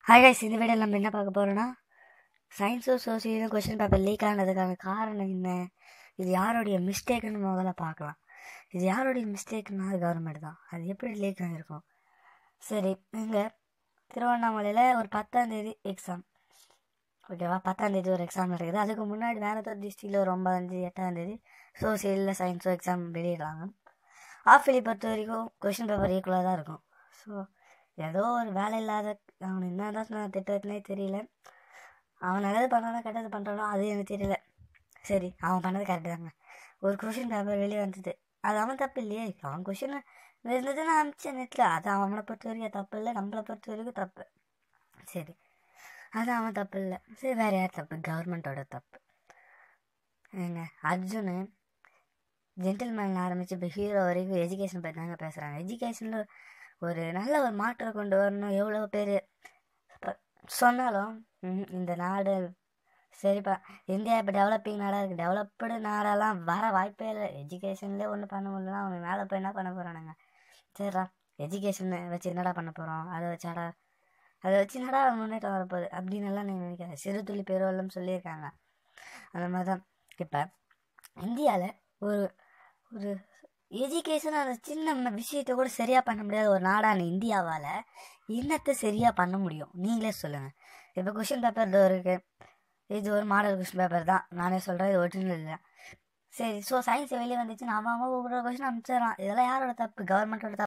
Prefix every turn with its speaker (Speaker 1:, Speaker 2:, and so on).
Speaker 1: hi guys இந்த video நம்ம என்ன பார்க்க போகிறோன்னா சயின்ஸும் சோசியலும் கொஷின் பேப்பர் லீக் ஆனதுக்கான காரணம் என்ன இது யாருடைய மிஸ்டேக்குன்னு முதல்ல பார்க்கலாம் இது யாருடைய மிஸ்டேக்குன்னா அது கவர்மெண்ட் தான் அது எப்படி லீக் ஆகிருக்கும் சரி இங்கே திருவண்ணாமலையில் ஒரு பத்தாந்தேதி எக்ஸாம் ஓகேவா பத்தாந்தேதி ஒரு எக்ஸாம் நடக்குது அதுக்கு முன்னாடி வேறு டிஸ்ட்ரிக்டில் ஒரு ஒன்பதாந்தேதி எட்டாந்தேதி சோசியலில் சயின்ஸோ எக்ஸாம் வெளியிடுறாங்க ஆஃப் இயர்லி பொறுத்த வரைக்கும் கொஷின் பேப்பர் ஈக்குவலாக தான் இருக்கும் ஸோ ஏதோ ஒரு வேலை இல்லாத அவன் என்ன தான் நான் திட்டத்துனே தெரியல அவன் நல்லது பண்ணுறானோ கெட்டது பண்ணுறானோ அது எனக்கு தெரியல சரி அவன் பண்ணது கரெக்டு தாங்க ஒரு கொஷின் பேப்பர் வெளியே வந்தது அது அவன் தப்பு இல்லையே அவன் கொஷின் இருந்தது நான் அனுப்பிச்சேன் நெட்டில் அது அவனை பொறுத்த வரைக்கும் தப்பு இல்லை நம்மளை பொறுத்த வரைக்கும் தப்பு சரி அது அவன் தப்பு இல்லை சரி வேறு யார் தப்பு கவர்மெண்ட்டோட தப்பு ஏங்க அர்ஜுனு ஜென்டில்மேன் ஆரம்பித்து இப்போ ஹீரோ வரைக்கும் எஜுகேஷன் பற்றி தாங்க பேசுகிறாங்க எஜுகேஷனில் ஒரு நல்ல ஒரு மாற்றம் கொண்டு வரணும் எவ்வளோ பேர் சொன்னாலும் ம்ஹும், இந்த நாடு சரிப்பா இந்தியா இப்போ டெவலப்பிங் நாடாக இருக்குது டெவலப்டு நாடெல்லாம் வர வாய்ப்பே இல்லை எஜுகேஷன்லேயே ஒன்றும் பண்ண முடியலன்னா அவங்க மேலே போய் என்ன பண்ண போகிறானுங்க சரிடா எஜுகேஷனை வச்சு என்னடா பண்ண போகிறோம் அதை வச்சாடா அதை வச்சு என்னடா முன்னேற்றம் வரப்போகுது அப்படின்னு எல்லாம் நீங்கள் நினைக்கிறேன் சிறு துளி பெருவெல்லாம் சொல்லியிருக்காங்க அந்த மாதிரி தான் இப்போ இந்தியாவில் ஒரு ஒரு எஜுகேஷன் அந்த சின்ன ம- விஷயத்தை கூட சரியாக பண்ண முடியாத ஒரு நாடான இந்தியாவால் என்னத்தை சரியாக பண்ண முடியும் நீங்களே சொல்லுங்கள் இப்போ கொஷின் பேப்பர் இதோ இருக்குது இது ஒரு மாடல் கொஷின் பேப்பர் தான் நானே சொல்கிறேன் இது ஒரிஜினல் இல்லை சரி ஸோ சயின்ஸ் வெளியே வந்துச்சு நாம அவன் ஒவ்வொரு கொஷின் அனுப்பிச்சிடறான் இதெல்லாம் யாரோட தப்பு கவர்மெண்ட்டோட தப்பு